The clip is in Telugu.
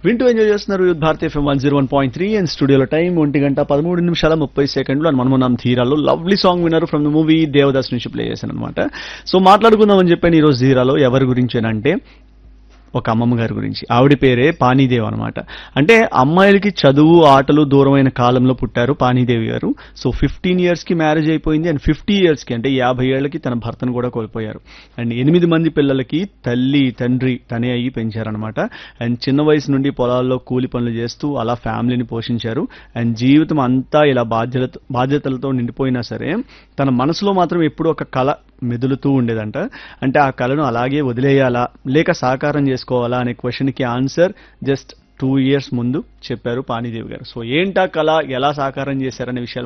వింటూ ఎంజాయ్ చేస్తున్నారు youth Bharat FM one zero one point three and స్టూడియోలో టైం ఒంటి గంట పదమూడు నిమిషాల ముప్పై సెకండ్లు అని మనం ఉన్నాం ధీరాలో లవ్లీ సాంగ్ విన్నారు ఫ్రమ్ ద మూవీ దేవదాస్ నుంచి ప్లే చేశాను అనమాట సో మాట్లాడుకుందాం అని చెప్పాను ఈ రోజు ధీరాలో ఎవరి గురించి అని అంటే ఒక అమ్మమ్మ గారి గురించి ఆవిడ పేరే పానీదేవి అనమాట అంటే అమ్మాయిలకి చదువు ఆటలు దూరమైన కాలంలో పుట్టారు పానీదేవి గారు సో ఫిఫ్టీన్ ఇయర్స్ కి మ్యారేజ్ అయిపోయింది అండ్ ఫిఫ్టీ ఇయర్స్ కి అంటే యాభై ఏళ్లకి తన భర్తను కూడా కోల్పోయారు అండ్ ఎనిమిది మంది పిల్లలకి తల్లి తండ్రి తనే అయ్యి పెంచారనమాట అండ్ చిన్న వయసు నుండి పొలాల్లో కూలి పనులు చేస్తూ అలా ఫ్యామిలీని పోషించారు అండ్ జీవితం అంతా ఇలా బాధ్యత బాధ్యతలతో నిండిపోయినా సరే తన మనసులో మాత్రం ఎప్పుడూ ఒక కళ మెదులుతూ ఉండేదంట అంటే ఆ కళను అలాగే వదిలేయాలా లేక సాకారం చేసుకోవాలా అనే క్వశ్చన్కి ఆన్సర్ జస్ట్ టూ ఇయర్స్ ముందు చెప్పారు పానీదేవి గారు సో ఏంటా కళ ఎలా సాకారం చేశారనే విషయాలు